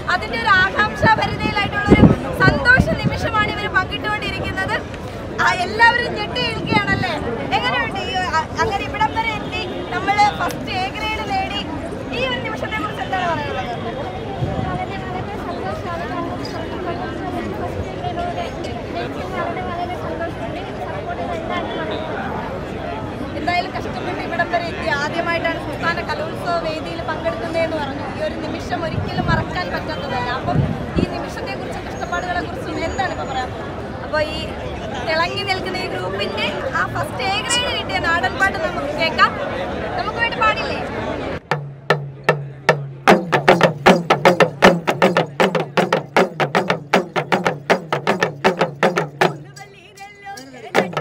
അതിന്റെ ഒരു ആകാംക്ഷാഭരിതയിലായിട്ടുള്ള ഒരു സന്തോഷ നിമിഷമാണ് ഇവർ പങ്കിട്ടുകൊണ്ടിരിക്കുന്നത് ആ, എല്ലാവരും ഞെട്ടി നിൽക്കുകയാണല്ലേ എങ്ങനെയുണ്ട് ഈ അ- അങ്ങനെ ഇവിടം വരെ എത്തി നമ്മൾ ഫസ്റ്റ് എ ഗ്രേഡ് നേടി ഈ ഒരു നിമിഷത്തെ കുറിച്ച് എന്താണ് പറയുന്നത് വളരെ വളരെ സന്തോഷമാണ് കാരണം ഫസ്റ്റ് ഗ്രേഡോടെ ജയിച്ചത് വളരെ വളരെ സന്തോഷമുണ്ട് സപ്പോർട്ട് എന്തായാലും വളരെ എന്തായാലും കഷ്ടപ്പെട്ട് ഇവിടം വരെ എത്തി ആദ്യമായിട്ടാണ് സംസ്ഥാന കലോത്സവ വേദിയിൽ പങ്കെടുക്കുന്നതെന്ന് പറഞ്ഞു ഈ ഒരു നിമിഷം ഒരിക്കലും മറക്കാൻ പറ്റാത്തതല്ല അപ്പം ഈ നിമിഷത്തെ കുറിച്ചും കഷ്ടപ്പാടുകളെ കുറിച്ചും എന്താണ് ഇപ്പൊ പറയാൻ അപ്പോൾ ഈ തിളങ്ങി നിൽക്കുന്ന ഈ ഗ്രൂപ്പിന്റെ ആ ഫസ്റ്റ് എ ഗ്രേഡ് കിട്ടിയ നാടൻ പാട്ട് നമുക്ക് കേൾക്കാം നമുക്ക് വേണ്ടി പാടില്ലേ പൊന്നുവല്ലിരല്ലോ